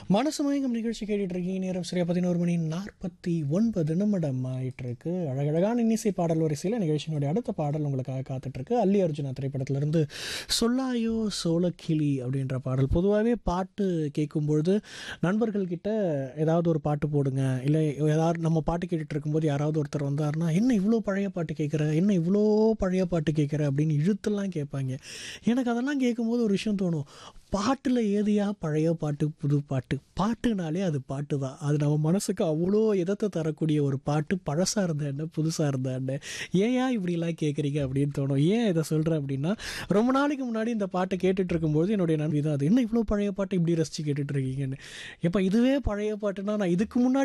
மனசு மயங்கும் நிகழ்ச்சி கேட்டுட்டு இருக்கீங்க நேரம் சரியா பதினோரு மணி நாற்பத்தி ஒன்பது நிமிடம் ஆயிட்டு இருக்கு அழகழகான இன்னிசை பாடல் வரிசையில் நிகழ்ச்சியினுடைய அடுத்த பாடல் உங்களுக்காக காத்துட்டு இருக்கு அல்லி அர்ஜுனா திரைப்படத்திலிருந்து சொல்லாயோ சோளக்கிளி அப்படின்ற பாடல் பொதுவாகவே பாட்டு கேட்கும்பொழுது நண்பர்கள் கிட்ட ஏதாவது ஒரு பாட்டு போடுங்க இல்லை ஏதாவது நம்ம பாட்டு கேட்டுட்டு இருக்கும்போது யாராவது ஒருத்தர் வந்தாருன்னா என்ன இவ்வளோ பழைய பாட்டு கேட்குற என்ன இவ்வளோ பழைய பாட்டு கேட்குற அப்படின்னு இழுத்தெல்லாம் கேட்பாங்க எனக்கு அதெல்லாம் கேட்கும்போது ஒரு விஷயம் தோணும் பாட்டில் ஏதியா பழைய பாட்டு புது பாட்டு பாட்டுனாலே அது பாட்டு தான் அது நம்ம மனசுக்கு அவ்வளோ இதத்தை தரக்கூடிய ஒரு பாட்டு பழசாக இருந்தா என்ன புதுசாக இருந்தா என்ன ஏயா இப்படிலாம் கேட்குறீங்க அப்படின்னு தோணும் ஏன் இதை சொல்கிறேன் அப்படின்னா ரொம்ப நாளைக்கு முன்னாடி இந்த பாட்டை கேட்டுட்டு இருக்கும்போது என்னுடைய நண்பி தான் அது என்ன இவ்வளோ பழைய பாட்டு இப்படி ரசித்து கேட்டுட்டு இருக்கீங்கன்னு எப்போ இதுவே பழைய பாட்டுனா நான் இதுக்கு முன்னாடி